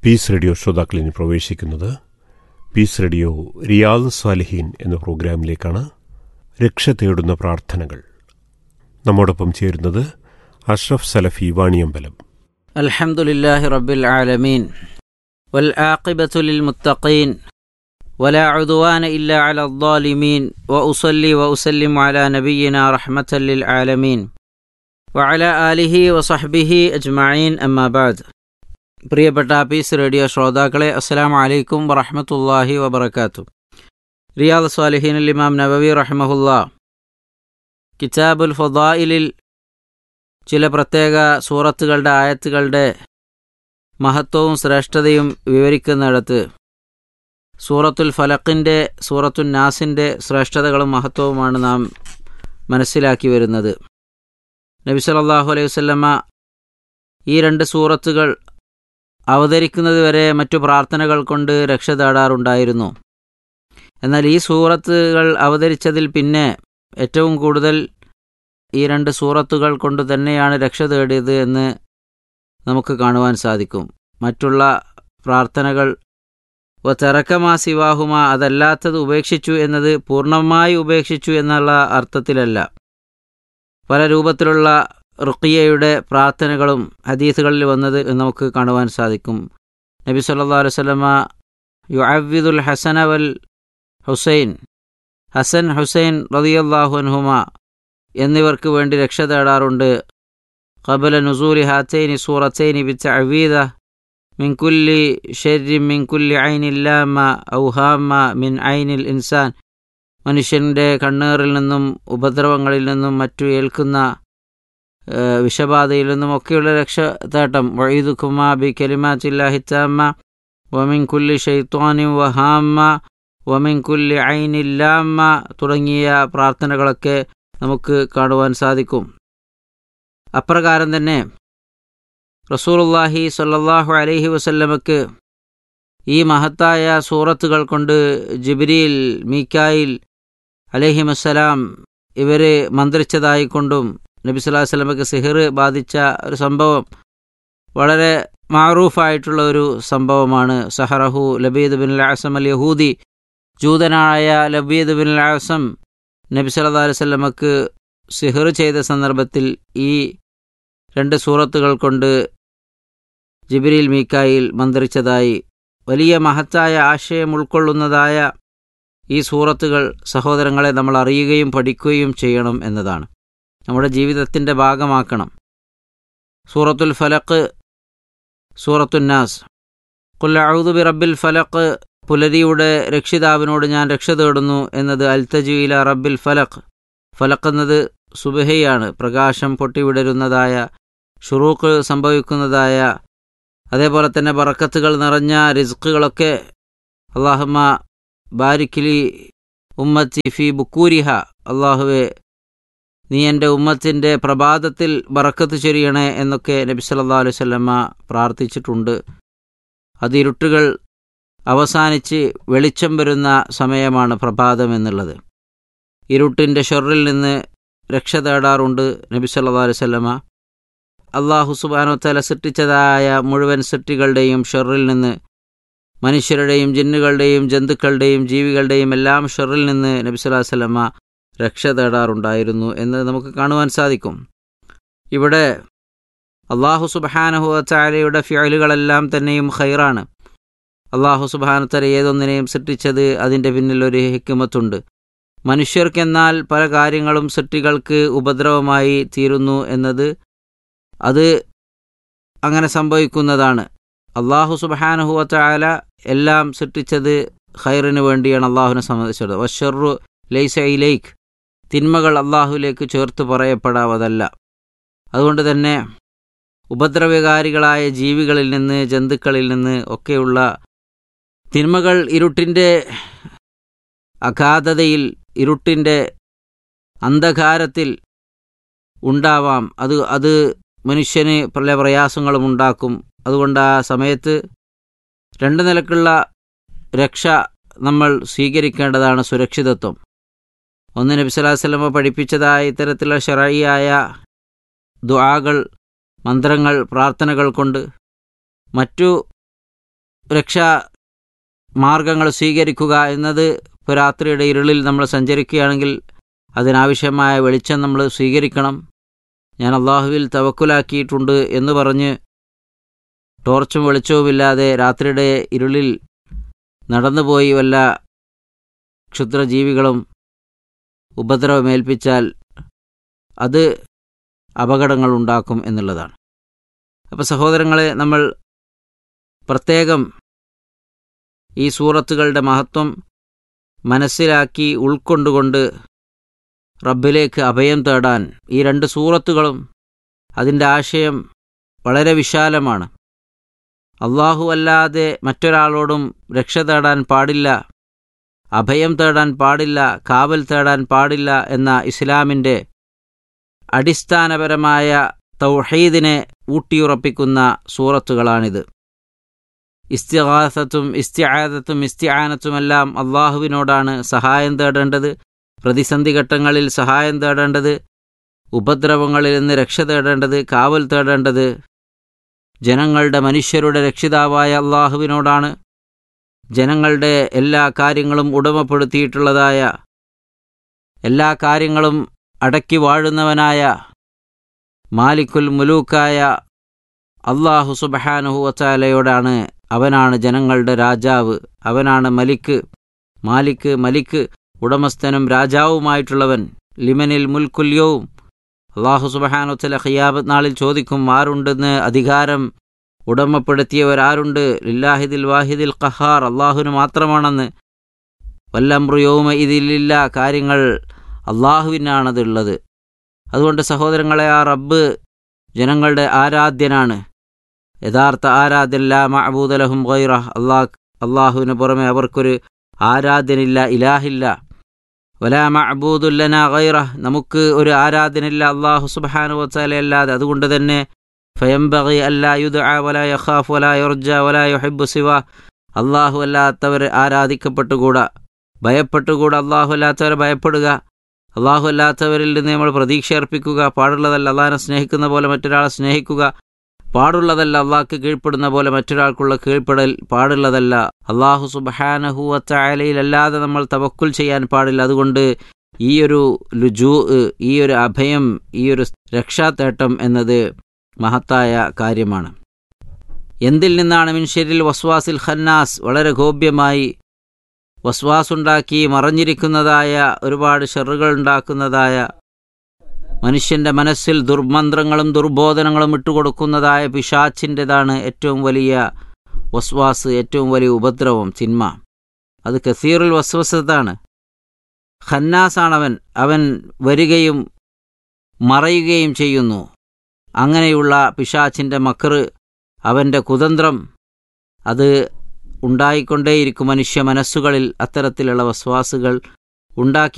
piece radio ശ്രോതാക്കളിന് പ്രവേശിക്കുന്നത് piece radio Riyadh സാലിഹീൻ എന്ന പ്രോഗ്രാമിലേക്കാണ് രക്ഷ തേടുന്ന പ്രാർത്ഥനകൾ നമ്മോടൊപ്പം ചേരുന്നത് അഷ്റഫ് സലഫി വാണിയമ്പലം الحمد لله رب العالمين والعاقبة للمتقين ولا عدوان إلا على الظالمين وأصلي وأسلم على نبينا رحمة للعالمين وعلى آله وصحبه أجمعين أما بعد പ്രിയപ്പെട്ട പീസ് റേഡിയോ ശ്രോതാക്കളെ അസ്സലാമു അലൈക്കും വറഹമത്തല്ലാഹി വബർക്കാത്തു റിയാദ് സ്വാലിഹീൻ ഇമാം നബവി റഹ്മഹുല്ല കിതാബുൽ ഫദായിലിൽ ചില പ്രത്യേക സൂറത്തുകളുടെ ആയത്തുകളുടെ മഹത്വവും ശ്രേഷ്ഠതയും വിവരിക്കുന്നിടത്ത് സൂറത്തുൽ ഫലക്കിൻ്റെ സൂറത്തുൽ നാസിൻ്റെ ശ്രേഷ്ഠതകളും മഹത്വവുമാണ് നാം മനസ്സിലാക്കി വരുന്നത് നബി സല്ലല്ലാഹു അലൈഹി വസല്ലമ ഈ രണ്ട് സൂറത്തുകൾ അവതരിക്കുന്നത് വരെ മറ്റു പ്രാർത്ഥനകൾ കൊണ്ട് രക്ഷ തേടാറുണ്ടായിരുന്നു എന്നാൽ ഈ സൂറത്തുകൾ അവതരിച്ചതിൽ പിന്നെ ഏറ്റവും കൂടുതൽ ഈ രണ്ട് സൂറത്തുകൾ കൊണ്ട് തന്നെയാണ് രക്ഷ തേടിയത് എന്ന് നമുക്ക് കാണുവാൻ സാധിക്കും മറ്റുള്ള പ്രാർത്ഥനകൾ വ തെറക്കമാ സിവാഹുമ അതല്ലാത്തത് ഉപേക്ഷിച്ചു എന്നത് പൂർണ്ണമായി ഉപേക്ഷിച്ചു എന്നുള്ള അർത്ഥത്തിലല്ല പല രൂപത്തിലുള്ള റുക്കിയയുടെ പ്രാർത്ഥനകളും ഹദീസുകളിൽ വന്നത് നമുക്ക് കാണുവാൻ സാധിക്കും നബി സല്ലാ അലുവല്ലമ യുഅവിദുൽ ഹസന വൽ ഹുസൈൻ ഹസൻ ഹുസൈൻ റതിയല്ലാഹു അൻഹുമ എന്നിവർക്ക് വേണ്ടി രക്ഷ തേടാറുണ്ട് قبل نزول هاتين سورتين بالتعويذة من كل شر من كل عين لامة أو هامة من عين الإنسان മനുഷ്യൻ്റെ കണ്ണേറിൽ നിന്നും ഉപദ്രവങ്ങളിൽ നിന്നും മറ്റു ഏൽക്കുന്ന വിഷബാധയിൽ നിന്നും ഒക്കെയുള്ള രക്ഷ തേട്ടം വഴീദുഖുമാ ബി കലിമാറ്റില്ലാഹിത്താമ്മ വമിൻ കുല്ലി ഷെയ്ത്വാനി വഹാമ്മ വമിൻ കുല്ലി ഐനില്ലാമ്മ തുടങ്ങിയ പ്രാർത്ഥനകളൊക്കെ നമുക്ക് കാണുവാൻ സാധിക്കും അപ്രകാരം തന്നെ റസൂലുള്ളാഹി സ്വല്ലല്ലാഹു അലൈഹി വസല്ലമക്ക് ഈ മഹത്തായ സൂറത്തുകൾ കൊണ്ട് ജിബ്രീൽ മീക്കായിൽ അലഹിമസ്സലാം ഇവർ മന്ത്രിച്ചതായിക്കൊണ്ടും നബി സ്വല്ലല്ലാഹു അലൈഹി വസല്ലമക്ക് സിഹിർ ബാധിച്ച ഒരു സംഭവം വളരെ മാറൂഫായിട്ടുള്ള ഒരു സംഭവമാണ് സഹറഹു ലബീദ് ബിൻ ആസം അൽ യഹൂദി ജൂതനായ ലബീദ് ബിൻ ആസം നബി സല്ലല്ലാഹു അലൈഹി വസല്ലമക്ക് സിഹിർ ചെയ്ത സന്ദർഭത്തിൽ ഈ രണ്ട് സൂറത്തുകൾ കൊണ്ട് ജിബിരിൽ മീക്കായിൽ മന്ത്രിച്ചതായി വലിയ മഹത്തായ ആശയം ഉൾക്കൊള്ളുന്നതായ ഈ സൂറത്തുകൾ സഹോദരങ്ങളെ നമ്മൾ അറിയുകയും പഠിക്കുകയും ചെയ്യണം എന്നതാണ് നമ്മുടെ ജീവിതത്തിൻ്റെ ഭാഗമാക്കണം സൂറത്തുൽ ഫലക്ക് സൂറത്തുന്നാസ് കുല്ലഊദു ബി റബ്ബിൽ ഫലക്ക് പുലരിയുടെ രക്ഷിതാവിനോട് ഞാൻ രക്ഷ തേടുന്നു എന്നത് അൽത്തജുയില റബ്ബിൽ ഫലക്ക് ഫലക്ക് എന്നത് സുബഹയാണ് പ്രകാശം പൊട്ടിവിടരുന്നതായ ഷുറൂക്ക് സംഭവിക്കുന്നതായ അതേപോലെ തന്നെ ബറക്കത്തുകൾ നിറഞ്ഞ റിസ്ക്കുകളൊക്കെ അള്ളാഹുമ ബാരിക്കിലി ഉമ്മത്തി ഫി ബുക്കൂരിഹ അള്ളാഹുവെ നീ എൻ്റെ ഉമ്മത്തിൻ്റെ പ്രഭാതത്തിൽ ബറക്കത്ത് ചൊരിയണേ എന്നൊക്കെ നബി സല്ലാ അലൈഹി സ്വല്ലമ്മ പ്രാർത്ഥിച്ചിട്ടുണ്ട് അത് ഇരുട്ടുകൾ അവസാനിച്ച് വെളിച്ചം വരുന്ന സമയമാണ് പ്രഭാതം എന്നുള്ളത് ഇരുട്ടിൻ്റെ ഷൊറിൽ നിന്ന് രക്ഷ തേടാറുണ്ട് നബി സല്ലാ അലൈഹി സ്വല്ലമ അള്ളാഹു സുബാനോ തല സൃഷ്ടിച്ചതായ മുഴുവൻ സൃഷ്ടികളുടെയും ഷെറിൽ നിന്ന് മനുഷ്യരുടെയും ജിന്നുകളുടെയും ജന്തുക്കളുടെയും ജീവികളുടെയും എല്ലാം ഷെറിൽ നിന്ന് നബി സ്വല്ലാ സ്വലമ രക്ഷ തേടാറുണ്ടായിരുന്നു എന്ന് നമുക്ക് കാണുവാൻ സാധിക്കും ഇവിടെ അള്ളാഹു സുബാനഹു ചാലയുടെ ഫ്യലുകളെല്ലാം തന്നെയും ഖൈറാണ് അള്ളാഹു സുബാനത്തല ഏതൊന്നിനെയും സൃഷ്ടിച്ചത് അതിൻ്റെ പിന്നിൽ ഒരു ഹിക്കുമത്തുണ്ട് മനുഷ്യർക്കെന്നാൽ പല കാര്യങ്ങളും സൃഷ്ടികൾക്ക് ഉപദ്രവമായി തീരുന്നു എന്നത് അത് അങ്ങനെ സംഭവിക്കുന്നതാണ് അള്ളാഹു സുബാനുഹുവല എല്ലാം സൃഷ്ടിച്ചത് ഖൈറിന് വേണ്ടിയാണ് അള്ളാഹുവിനെ സംബന്ധിച്ചത് വഷറു ലൈസ ഇലൈക്ക് തിന്മകൾ അള്ളാഹുവിലേക്ക് ചേർത്ത് പറയപ്പെടാവതല്ല അതുകൊണ്ട് തന്നെ ഉപദ്രവകാരികളായ ജീവികളിൽ നിന്ന് ജന്തുക്കളിൽ നിന്ന് ഒക്കെയുള്ള തിന്മകൾ ഇരുട്ടിൻ്റെ അഗാധതയിൽ ഇരുട്ടിൻ്റെ അന്ധകാരത്തിൽ ഉണ്ടാവാം അത് അത് മനുഷ്യന് പല പ്രയാസങ്ങളും ഉണ്ടാക്കും അതുകൊണ്ട് ആ സമയത്ത് രണ്ട് നിലക്കുള്ള രക്ഷ നമ്മൾ സ്വീകരിക്കേണ്ടതാണ് സുരക്ഷിതത്വം ഒന്ന് നബി സ്വല്ലല്ലാഹു അലൈഹി വസല്ലമ പഠിപ്പിച്ചതായ ഇത്തരത്തിലുള്ള ഷറയിയായ ദുആകൾ മന്ത്രങ്ങൾ പ്രാർത്ഥനകൾ കൊണ്ട് മറ്റു രക്ഷാ മാർഗങ്ങൾ സ്വീകരിക്കുക എന്നത് ഇപ്പോൾ രാത്രിയുടെ ഇരുളിൽ നമ്മൾ സഞ്ചരിക്കുകയാണെങ്കിൽ അതിനാവശ്യമായ വെളിച്ചം നമ്മൾ സ്വീകരിക്കണം ഞാൻ അള്ളാഹുവിൽ തവക്കുലാക്കിയിട്ടുണ്ട് എന്ന് പറഞ്ഞ് ടോർച്ചും വെളിച്ചവുമില്ലാതെ രാത്രിയുടെ ഇരുളിൽ നടന്നുപോയി വല്ല ക്ഷുദ്രജീവികളും ഉപദ്രവമേൽപ്പിച്ചാൽ അത് അപകടങ്ങൾ ഉണ്ടാക്കും എന്നുള്ളതാണ് അപ്പോൾ സഹോദരങ്ങളെ നമ്മൾ പ്രത്യേകം ഈ സൂറത്തുകളുടെ മഹത്വം മനസ്സിലാക്കി ഉൾക്കൊണ്ടുകൊണ്ട് റബ്ബിലേക്ക് അഭയം തേടാൻ ഈ രണ്ട് സൂറത്തുകളും അതിൻ്റെ ആശയം വളരെ വിശാലമാണ് അള്ളാഹു അല്ലാതെ മറ്റൊരാളോടും രക്ഷ തേടാൻ പാടില്ല അഭയം തേടാൻ പാടില്ല കാവൽ തേടാൻ പാടില്ല എന്ന ഇസ്ലാമിൻ്റെ അടിസ്ഥാനപരമായ തൗഹീദിനെ ഊട്ടിയുറപ്പിക്കുന്ന സൂറത്തുകളാണിത് ഇസ്തിഹാസത്തും ഇസ്തിആദത്തും ഇസ്തിആനത്തുമെല്ലാം അള്ളാഹുവിനോടാണ് സഹായം തേടേണ്ടത് പ്രതിസന്ധി ഘട്ടങ്ങളിൽ സഹായം തേടേണ്ടത് ഉപദ്രവങ്ങളിൽ നിന്ന് രക്ഷ തേടേണ്ടത് കാവൽ തേടേണ്ടത് ജനങ്ങളുടെ മനുഷ്യരുടെ രക്ഷിതാവായ അള്ളാഹുവിനോടാണ് ജനങ്ങളുടെ എല്ലാ കാര്യങ്ങളും ഉടമപ്പെടുത്തിയിട്ടുള്ളതായ എല്ലാ കാര്യങ്ങളും അടക്കി വാഴുന്നവനായ മാലിക്കുൽ മുലൂക്കായ അള്ളാഹു സുബഹാനുഹുവച്ചാലയോടാണ് അവനാണ് ജനങ്ങളുടെ രാജാവ് അവനാണ് മലിക്ക് മാലിക്ക് മലിക്ക് ഉടമസ്ഥനും രാജാവുമായിട്ടുള്ളവൻ ലിമനിൽ മുൽക്കുല്യവും അള്ളാഹു സുബഹാനുത്തല ഖിയാബത്ത് നാളിൽ ചോദിക്കും ആരുണ്ടെന്ന് അധികാരം ഉടമപ്പെടുത്തിയവരാരുണ്ട് ലില്ലാഹിദിൽ വാഹിദിൽ ഖഹാർ അള്ളാഹുവിന് മാത്രമാണെന്ന് വല്ലംറുയോമ ഇതിലില്ല കാര്യങ്ങൾ അള്ളാഹുവിനാണതുള്ളത് അതുകൊണ്ട് സഹോദരങ്ങളെ ആ റബ്ബ് ജനങ്ങളുടെ ആരാധ്യനാണ് യഥാർത്ഥ ആരാധ്യൻ ലാ മഅബൂദലഹും ഗൈറ അള്ളാഹ് അള്ളാഹുവിന് പുറമെ അവർക്കൊരു ആരാധ്യനില്ല ഇലാഹില്ല വലാ മഅബൂദുല്ലന ഗൈറ നമുക്ക് ഒരു ആരാധ്യനില്ല അള്ളാഹു സുബ്ഹാനഹു വതആല അല്ലാതെ അതുകൊണ്ട് തന്നെ ഫയംബഗി അല്ലാ യുദ്അ വലാ യഖാഫ് വലാ യർജ വലാ യുഹിബ്ബു സിവ അള്ളാഹു അല്ലാത്തവരെ ആരാധിക്കപ്പെട്ടുകൂടാ ഭയപ്പെട്ടുകൂടാ അള്ളാഹു അല്ലാത്തവരെ ഭയപ്പെടുക അള്ളാഹു അല്ലാത്തവരിൽ നിന്ന് നമ്മൾ പ്രതീക്ഷ അർപ്പിക്കുക പാടുള്ളതല്ല അള്ളാഹിനെ സ്നേഹിക്കുന്ന പോലെ മറ്റൊരാളെ സ്നേഹിക്കുക പാടുള്ളതല്ല അള്ളാഹ്ക്ക് കീഴ്പ്പെടുന്ന പോലെ മറ്റൊരാൾക്കുള്ള കീഴ്പ്പെടൽ പാടുള്ളതല്ല അള്ളാഹു സുബഹാനഹുവത്തായാലയിലല്ലാതെ നമ്മൾ തവക്കുൽ ചെയ്യാൻ പാടില്ല അതുകൊണ്ട് ഈ ഒരു ലുജു ഈ ഒരു അഭയം ഈ ഒരു രക്ഷാതേട്ടം എന്നത് മഹത്തായ കാര്യമാണ് എന്തിൽ നിന്നാണ് മിൻഷരിൽ വസ്വാസിൽ ഖന്നാസ് വളരെ ഗോപ്യമായി വസ്വാസുണ്ടാക്കി മറഞ്ഞിരിക്കുന്നതായ ഒരുപാട് ഷെറുകൾ ഉണ്ടാക്കുന്നതായ മനുഷ്യന്റെ മനസ്സിൽ ദുർമന്ത്രങ്ങളും ദുർബോധനങ്ങളും ഇട്ടുകൊടുക്കുന്നതായ പിശാച്ചിൻ്റെതാണ് ഏറ്റവും വലിയ വസ്വാസ് ഏറ്റവും വലിയ ഉപദ്രവം ചിന്മ അത് കസീറുൽ വസ്വസത്താണ് ഖന്നാസാണവൻ അവൻ വരികയും മറയുകയും ചെയ്യുന്നു അങ്ങനെയുള്ള പിശാച്ചിൻ്റെ മക്കറ് അവൻ്റെ കുതന്ത്രം അത് ഉണ്ടായിക്കൊണ്ടേയിരിക്കും മനുഷ്യ മനസ്സുകളിൽ അത്തരത്തിലുള്ള വസ്വാസുകൾ ഉണ്ടാക്കി